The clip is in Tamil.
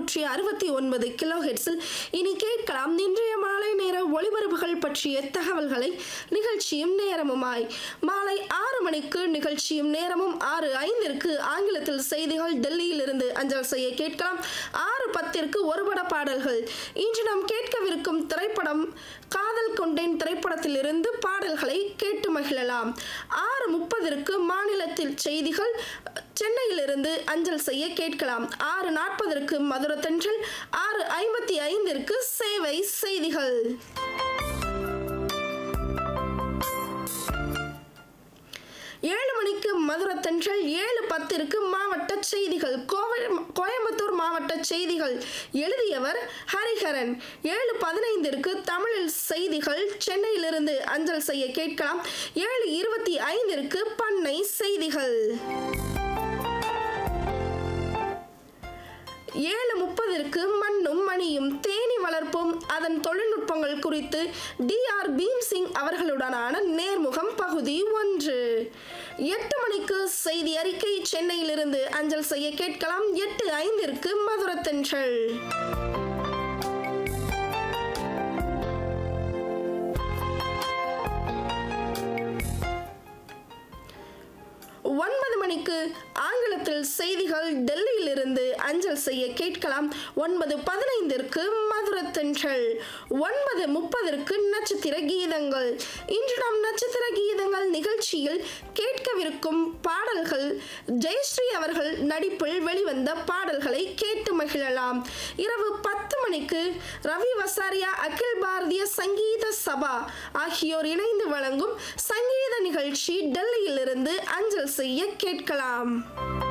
அறுநூற்றி அறுபத்தி ஒன்பது கிலோ ஹெட்ஸில் இனி கேட்கலாம் இன்றைய மாலை நேர ஒளிபரப்புகள் பற்றிய தகவல்களை நிகழ்ச்சியும் நேரமுமாய் மாலை ஆறு மணிக்கு நிகழ்ச்சியும் நேரமும் ஆறு ஐந்திற்கு ஆங்கிலத்தில் செய்திகள் டெல்லியிலிருந்து அஞ்சல் செய்ய கேட்கலாம் ஆறு பத்திற்கு ஒருபட பாடல்கள் இன்று நாம் கேட்கவிருக்கும் திரைப்படம் காதல் கொண்டேன் திரைப்படத்திலிருந்து பாடல்களை கேட்டு மகிழலாம் ஆறு முப்பதற்கு மாநிலத்தில் செய்திகள் சென்னையிலிருந்து அஞ்சல் செய்ய கேட்கலாம் ஆறு நாற்பதற்கு மதுரத்தன்றல் ஆறு ஐம்பத்தி ஐந்திற்கு சேவை செய்திகள் ஏழு மணிக்கு மதுரத்தன்றல் ஏழு பத்திற்கு மாவட்ட செய்திகள் கோவை கோயம்புத்தூர் மாவட்ட செய்திகள் எழுதியவர் ஹரிஹரன் ஏழு பதினைந்திற்கு தமிழில் செய்திகள் சென்னையிலிருந்து அஞ்சல் செய்ய கேட்கலாம் ஏழு இருபத்தி ஐந்திற்கு பண்ணை செய்திகள் ஏழு முப்பதற்கு மண்ணும் மணியும் தேனி வளர்ப்பும் அதன் தொழில்நுட்பங்கள் குறித்து டி ஆர் பீம்சிங் அவர்களுடனான நேர்முகம் பகுதி ஒன்று எட்டு மணிக்கு செய்தி அறிக்கை சென்னையிலிருந்து அஞ்சல் செய்ய கேட்கலாம் எட்டு ஐந்திற்கு மதுரத்தென்றல் ஒன்பது மணிக்கு ஆங்கிலத்தில் செய்திகள் டெல்லியிலிருந்து அஞ்சல் செய்ய கேட்கலாம் ஒன்பது பதினைந்திற்கு மதுரத்தென்றல் ஒன்பது முப்பதற்கு நட்சத்திர கீதங்கள் இன்று நாம் நட்சத்திர கீதங்கள் நிகழ்ச்சியில் கேட்கவிருக்கும் பாடல்கள் ஜெயஸ்ரீ அவர்கள் நடிப்பில் வெளிவந்த பாடல்களை கேட்டு மகிழலாம் இரவு பத்து மணிக்கு ரவி வசாரியா அகில் பாரதிய சங்கீத சபா ஆகியோர் இணைந்து வழங்கும் சங்கீத நிகழ்ச்சி டெல்லியிலிருந்து அஞ்சல் செய்ய கேட்கலாம்